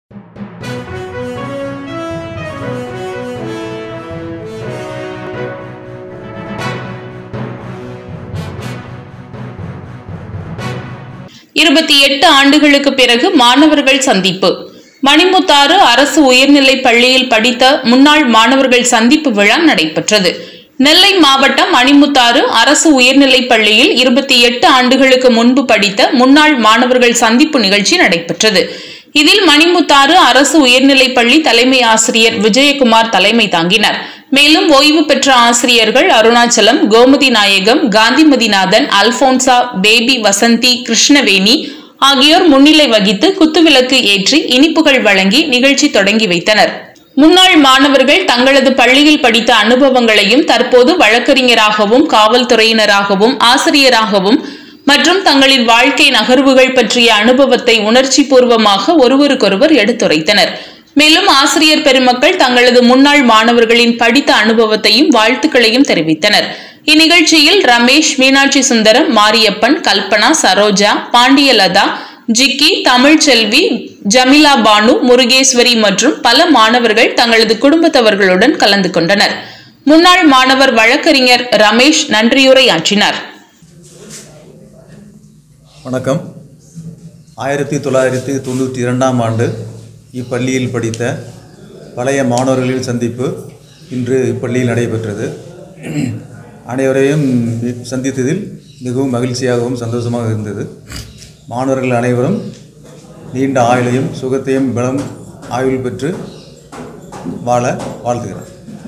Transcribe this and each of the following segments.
இருபத்தி எட்டு ஆண்டுகளுக்கு பிறகு மாணவர்கள் சந்திப்பு மணிமுத்தாறு அரசு உயர்நிலைப் பள்ளியில் படித்த முன்னாள் மாணவர்கள் சந்திப்பு விழா நடைபெற்றது நெல்லை மாவட்டம் மணிமுத்தாறு அரசு உயர்நிலைப் பள்ளியில் இருபத்தி எட்டு ஆண்டுகளுக்கு முன்பு படித்த முன்னாள் மாணவர்கள் சந்திப்பு நிகழ்ச்சி நடைபெற்றது இதில் மணிமுத்தாறு அரசு உயர்நிலைப் பள்ளி தலைமை ஆசிரியர் விஜயகுமார் தலைமை தாங்கினார் மேலும் ஓய்வு பெற்ற ஆசிரியர்கள் அருணாச்சலம் கோமதி நாயகம் காந்திமதிநாதன் அல்போன்சா பேபி வசந்தி கிருஷ்ணவேணி ஆகியோர் முன்னிலை வகித்து குத்துவிளக்கு ஏற்றி இனிப்புகள் வழங்கி நிகழ்ச்சி தொடங்கி வைத்தனர் முன்னாள் மாணவர்கள் தங்களது பள்ளியில் படித்த அனுபவங்களையும் தற்போது வழக்கறிஞராகவும் காவல்துறையினராகவும் ஆசிரியராகவும் மற்றும் தங்களின் வாழ்க்கை நகர்வுகள் பற்றிய அனுபவத்தை உணர்ச்சி பூர்வமாக ஒருவருக்கொருவர் எடுத்துரைத்தனர் மேலும் ஆசிரியர் பெருமக்கள் தங்களது முன்னாள் மாணவர்களின் படித்த அனுபவத்தையும் வாழ்த்துக்களையும் தெரிவித்தனர் இந்நிகழ்ச்சியில் ரமேஷ் மீனாட்சி சுந்தரம் மாரியப்பன் கல்பனா சரோஜா பாண்டியலதா ஜிக்கி தமிழ்ச்செல்வி ஜமிலா பானு முருகேஸ்வரி மற்றும் பல மாணவர்கள் தங்களது குடும்பத்தவர்களுடன் கலந்து கொண்டனர் முன்னாள் மாணவர் வழக்கறிஞர் ரமேஷ் நன்றியுரையாற்றினார் வணக்கம் ஆயிரத்தி தொள்ளாயிரத்தி தொண்ணூற்றி இரண்டாம் ஆண்டு இப்பள்ளியில் படித்த பழைய மாணவர்களின் சந்திப்பு இன்று இப்பள்ளியில் நடைபெற்றது அனைவரையும் சந்தித்ததில் மிகவும் மகிழ்ச்சியாகவும் சந்தோஷமாக இருந்தது மாணவர்கள் அனைவரும் நீண்ட ஆயுளையும் சுகத்தையும் பலம் ஆயுள் பெற்று வாழ வாழ்த்துகிறேன்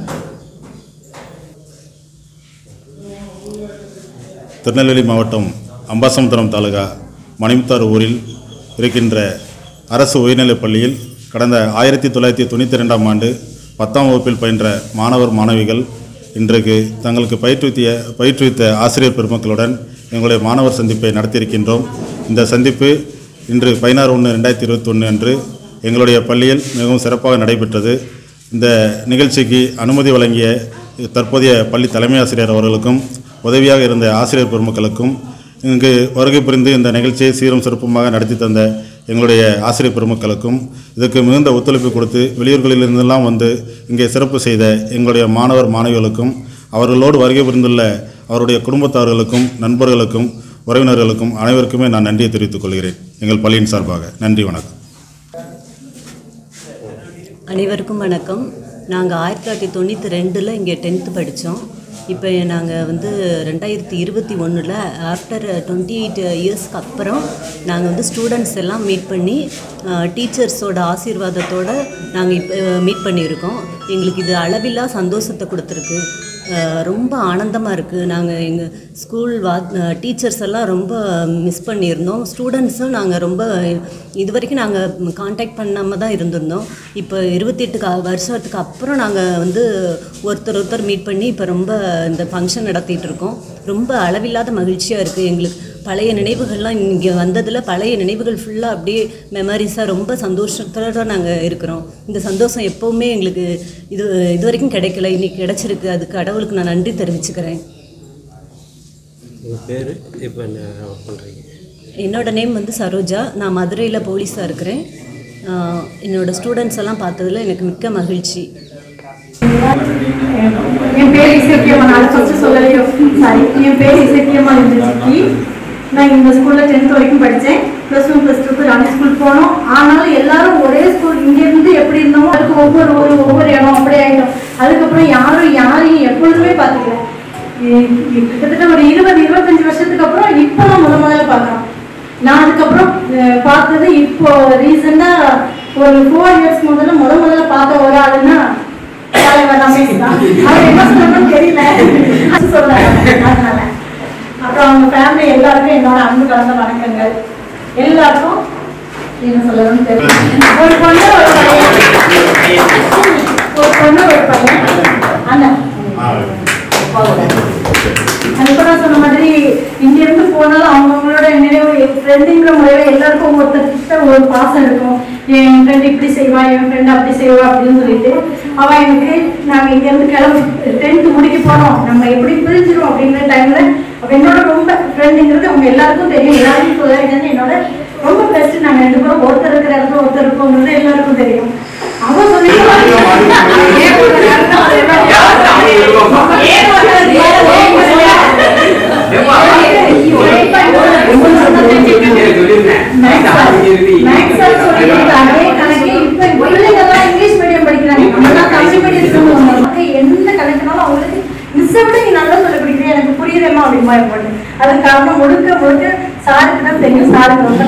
திருநெல்வேலி மாவட்டம் அம்பாசமுத்திரம் தாலுகா மணிமுத்தாறு ஊரில் இருக்கின்ற அரசு உயர்நிலைப் பள்ளியில் கடந்த ஆயிரத்தி தொள்ளாயிரத்தி தொண்ணூற்றி ரெண்டாம் ஆண்டு பத்தாம் வகுப்பில் பயின்ற மாணவர் மாணவிகள் இன்றைக்கு தங்களுக்கு பயிற்றுவித்திய பயிற்றுவித்த ஆசிரியர் பெருமக்களுடன் எங்களுடைய மாணவர் சந்திப்பை நடத்தியிருக்கின்றோம் இந்த சந்திப்பு இன்று பதினாறு ஒன்று ரெண்டாயிரத்தி இருபத்தொன்று அன்று எங்களுடைய பள்ளியில் மிகவும் சிறப்பாக நடைபெற்றது இந்த நிகழ்ச்சிக்கு அனுமதி வழங்கிய தற்போதைய பள்ளி தலைமை ஆசிரியர் அவர்களுக்கும் உதவியாக இருந்த ஆசிரியர் பெருமக்களுக்கும் இங்கு வருகை புரிந்து இந்த நிகழ்ச்சியை சீரும் சிறப்புமாக நடத்தி தந்த எங்களுடைய ஆசிரியர் பெருமக்களுக்கும் இதற்கு மிகுந்த ஒத்துழைப்பு கொடுத்து வெளியூர்களிலிருந்தெல்லாம் வந்து இங்கே சிறப்பு செய்த எங்களுடைய மாணவர் மாணவிகளுக்கும் அவர்களோடு வருகை புரிந்துள்ள அவருடைய குடும்பத்தார்களுக்கும் நண்பர்களுக்கும் உறவினர்களுக்கும் அனைவருக்குமே நான் நன்றியை தெரிவித்துக் கொள்கிறேன் எங்கள் பள்ளியின் சார்பாக நன்றி வணக்கம் அனைவருக்கும் வணக்கம் நாங்கள் ஆயிரத்தி தொள்ளாயிரத்தி தொண்ணூற்றி ரெண்டில் இங்கே டென்த்து படித்தோம் இப்போ நாங்கள் வந்து ரெண்டாயிரத்தி இருபத்தி ஒன்றில் ஆஃப்டர் டுவெண்ட்டி எயிட் இயர்ஸ்க்கு அப்புறம் நாங்கள் வந்து ஸ்டூடெண்ட்ஸ் எல்லாம் மீட் பண்ணி டீச்சர்ஸோட ஆசீர்வாதத்தோடு நாங்கள் இப்போ மீட் பண்ணியிருக்கோம் எங்களுக்கு இது அளவில்லா சந்தோஷத்தை கொடுத்துருக்கு அஹ் ரொம்ப ஆனந்தமாக இருக்குது நாங்கள் எங்கள் ஸ்கூல் வா டீச்சர்ஸ் எல்லாம் ரொம்ப மிஸ் பண்ணியிருந்தோம் ஸ்டூடெண்ட்ஸும் நாங்கள் ரொம்ப இது வரைக்கும் நாங்கள் காண்டாக்ட் பண்ணாமல் தான் இருந்திருந்தோம் இப்போ இருபத்தெட்டு கா வருஷத்துக்கு அப்புறம் நாங்கள் வந்து ஒருத்தர் ஒருத்தர் மீட் பண்ணி இப்போ ரொம்ப இந்த ஃபங்க்ஷன் நடத்திட்டு இருக்கோம் ரொம்ப அளவில்லாத மகிழ்ச்சியாக இருக்குது எங்களுக்கு பழைய நினைவுகள்லாம் இங்கே வந்ததில் பழைய நினைவுகள் ஃபுல்லாக அப்படியே மெமரிஸாக ரொம்ப சந்தோஷத்தோட நாங்கள் இருக்கிறோம் இந்த சந்தோஷம் எப்போவுமே எங்களுக்கு இது இது வரைக்கும் கிடைக்கல இன்னைக்கு கிடைச்சிருக்கு அது கடவுளுக்கு நான் நன்றி தெரிவிச்சுக்கிறேன் உங்கள் பேர் இப்போ என்ன ஒர்க் பண்ணுறீங்க என்னோட நேம் வந்து சரோஜா நான் மதுரையில் போலீஸாக இருக்கிறேன் ஆஹ் என்னோட ஸ்டூடெண்ட்ஸ் எல்லாம் பார்த்ததுல எனக்கு மிக்க மகிழ்ச்சி என் பேர் இசக்கியம்மா நான் ஃபர்ஸ்ட் சொல்லலையோ சாரி என் பேர் இசக்கியம்மா இருந்துச்சு நான் இந்த ஸ்கூல்ல டென்த் வரைக்கும் படித்தேன் ப்ளஸ் ஒன் ப்ளஸ் டூக்கு ராணி ஸ்கூல் போனோம் ஆனாலும் எல்லாரும் ஒரே ஸ்கூல் இங்கேருந்து எப்படி இருந்தோமோ அதுக்கு ஒவ்வொரு ஒரு ஒவ்வொரு இடம் அப்படி ஆகிட்டோம் அதுக்கப்புறம் யாரும் யாரையும் எப்பொழுதுமே பார்த்துக்கல இ- இ- கிட்டத்தட்ட ஒரு இருபது இருபத்தஞ்சு வருஷத்துக்கு அப்புறம் இப்போ நான் முத முதல்ல பார்க்குறோம் நான் அதுக்கப்புறம் அஹ், பார்த்தது இப்போ ரீசெண்டாக ஒரு ஃபோர் இயர்ஸ் முதல்ல முத முதல்ல பார்த்த ஒரு ஆளுன்னா தலைவர் ரமேஷ் தான் அவர் என்ன சொல்லணும்னு தெரியல அது சொல்றாரு அதனால அப்புறம் அவங்க ஃபேமிலி எல்லாருக்கும் என்னோட அன்பு கலந்த வணக்கங்கள் எல்லாருக்கும் என்ன சொல்லணும்னு தெரியல ஒரு பொண்ணு ஒரு பையன் ஒரு பொண்ணு ஒரு பையன் அண்ணன் அதுக்கு நான் சொன்ன மாதிரி இங்க இருந்து போனாலும் அவங்கவுங்களோட நினைவு ஃப்ரெண்டுங்கிற முறையில எல்லாருக்கும் ஒருத்தர் கிட்ட ஒரு பாசம் இருக்கும் என் ஃப்ரெண்ட் இப்படி செய்வா என் ஃப்ரெண்ட் அப்படி செய்வா அப்படின்னு சொல்லிட்டு அவ எனக்கு நாங்க இங்க இருந்து கிளம்பி டென்த் முடிக்க போறோம் நம்ம எப்படி பிரிஞ்சிரும் அப்படிங்கிற டைம்ல அவ என்னோட ரொம்ப ஃப்ரெண்டுங்கிறது அவங்க எல்லாருக்கும் தெரியும் எல்லாரையும் சொல்லாதுன்னு என்னோட ரொம்ப பெஸ்ட் நாங்க ரெண்டு பேரும் ஒருத்தர் இருக்கிற இடத்துல ஒருத்தர் இருக்கோங்கிறது எல்லாருக்கும் தெரியும் அவ இங்கிலீஷ் மீடியம் படிக்கிறாங்க நம்மலாம் தமிழ் மீடியம் எந்த கணக்குனாலும் அவங்களுக்கு மிஸ்ஸை விட நீ நல்லா சொல்லி கொடுக்குறீங்க எனக்கு புரியுதேம்மா அப்படிமா போட்டு அதுக்கு காரணம் முழுக்க முழுக்க சாருக்கு தான் தெரியும் சாருக்கு ரொம்ப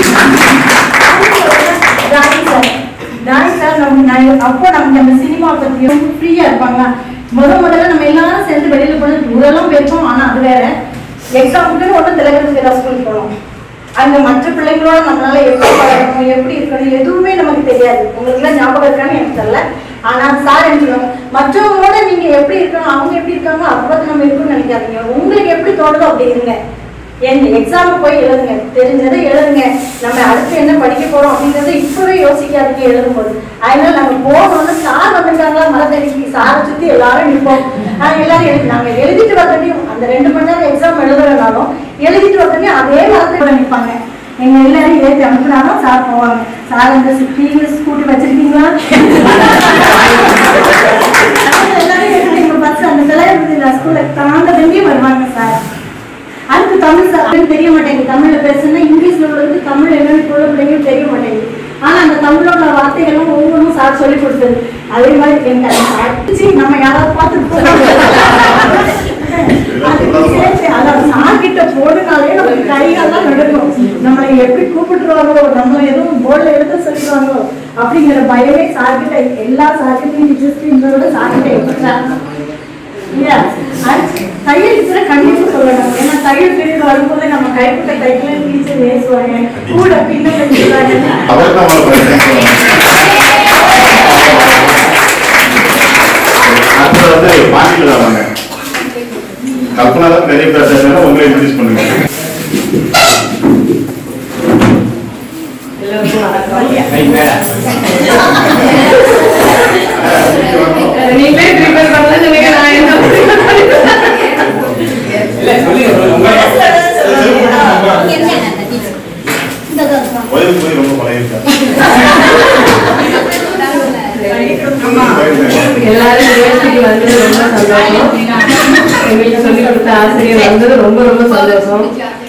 டிராயிங் சார் டிராயிங் சார் நம்ம நான் அப்போ நமக்கு அந்த சினிமா பற்றியும் ஃப்ரீயாக இருப்பாங்க முத முதல்ல நம்ம எல்லாரும் சேர்ந்து வெளியில் போனது டூரெல்லாம் போயிருக்கோம் ஆனால் அது வேற எக்ஸாமுக்குன்னு ஒன்றும் திலகத்துக்கு ஏதாவது ஸ்கூல் போனோம் அங்க மற்ற பிள்ளைங்களோட நம்மளால எப்படி பழகணும் எப்படி இருக்கணும் எதுவுமே நமக்கு தெரியாது உங்களுக்குலாம் ஞாபகம் இருக்கான்னு எனக்கு தெரியல ஆனா சார் என்ன சொல்லுவாங்க மற்றவங்களோட நீங்க எப்படி இருக்கணும் அவங்க எப்படி இருக்காங்க அப்படி நம்ம இருக்கணும்னு நினைக்காதீங்க உங்களுக்கு எப்படி தோணுதோ அப்படி இருங்க என் எக்ஸாம் போய் எழுதுங்க தெரிஞ்சதை எழுதுங்க நம்ம அடுத்து என்ன படிக்க போறோம் அப்படிங்கறத இப்பவே யோசிக்காதீங்க எழுதும்போது அதனால நம்ம போகணும்னு சார் வந்துட்டாங்களா மரத்தடிக்கு சாரை சுத்தி எல்லாரும் நிற்போம் நாங்க எல்லாரும் எழுதி நாங்க எழுதிட்டு வந்தோடையும் அந்த ரெண்டு மணி நேரம் எக்ஸாம் எழுதுறதுனாலும் எழுதிட்டு வந்தோடனே அதே மரத்துல நிற்பாங்க எங்க எல்லாரும் ஏற்றி அனுப்புனாலும் சார் போவாங்க சார் அந்த நீங்க ஸ்கூட்டி வச்சிருக்கீங்களா எல்லாரும் எடுத்து எங்க பஸ் அந்த தலைவர் ஸ்கூல்ல தாண்ட தம்பி வருவாங்க சார் அதுக்கு தமிழ் சாப்பிட்டு தெரிய மாட்டேங்குது தமிழ்ல பேசுனா இங்கிலீஷ்ல உள்ளது தமிழ் என்னன்னு இப்போ உள்ள பிள்ளைங்களுக்கு தெரிய மாட்டேங்குது ஆனா அந்த தமிழோட வார்த்தைகளும் ஒவ்வொன்றும் சார் சொல்லி கொடுத்தது அதே மாதிரி எங்க சாட்சி நம்ம யாராவது பார்த்து அதுக்கு சேர்த்து அதான் சார் கிட்ட போடுனாலே நமக்கு கையெல்லாம் நடக்கும் நம்மளை எப்படி கூப்பிட்டுருவாங்களோ நம்ம எதுவும் போர்டில் எழுத சொல்லிடுவாங்களோ அப்படிங்கிற பயமே சார் கிட்ட எல்லா சார்கிட்டையும் டீச்சர்ஸ் இதோட சார் கிட்ட எப்படி இல்லையா? அது தையல் டீச்சரை கண்டிப்பா சொல்லணும் ஏன்னா தையல் பீரியட் வரும்போது நம்ம கைப்பட்ட தைக்கல டீச்சர் பேசுவாங்க கூட பின்னாடி வச்சுருவாங்க அவருக்கு அவங்கள படிக்கிறேன் அடுத்தது வந்து பாண்டியில் தான் வாங்க கல்பனா தான் நிறைய பேர் சேர்ந்தாலும் உங்களை இன்ட்ரடியூஸ் பண்ணுங்க நீங்களே ப்ரிப்பேர் பண்ணல சொன்னீங்க நான் என்ன கோயிலுக்கு போய் ரொம்ப பழகிருக்கேன் எல்லாரும் யூனிவர்சிட்டிக்கு வந்தது ரொம்ப சந்தோஷம் எங்களுக்கு சொல்லிக் கொடுத்த ஆசிரியர் வந்தது ரொம்ப ரொம்ப சந்தோஷம்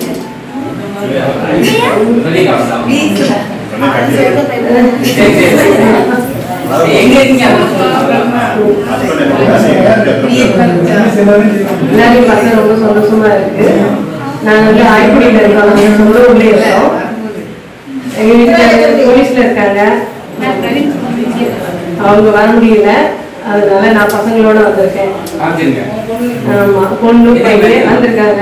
எல்லாரையும் பார்த்து ரொம்ப சந்தோஷமா இருக்கு நாங்க வந்து ஆய்க்குடியில இருக்கோம் நாங்க சொந்த ஊர்ல இருக்கோம் எங்க வீட்டுல போலீஸ்ல இருக்காங்க அவங்க வர முடியல அதனால நான் பசங்களோட வந்திருக்கேன் ஆமா பொண்ணு பையன் வந்திருக்காங்க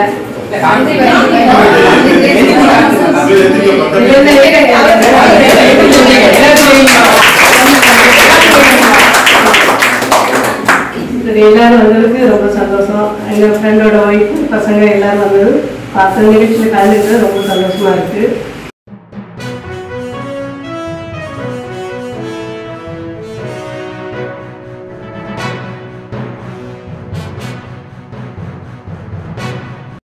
இதுல இருந்து லேட்டா சரி எல்லாரும் வந்ததுக்கு ரொம்ப சந்தோஷம் எங்க ஃப்ரெண்டோட ஒய்ஃப் பசங்க எல்லாரும் வந்தது பசங்க நிகழ்ச்சியில் கலந்துக்கிறது ரொம்ப சந்தோஷமா இருக்கு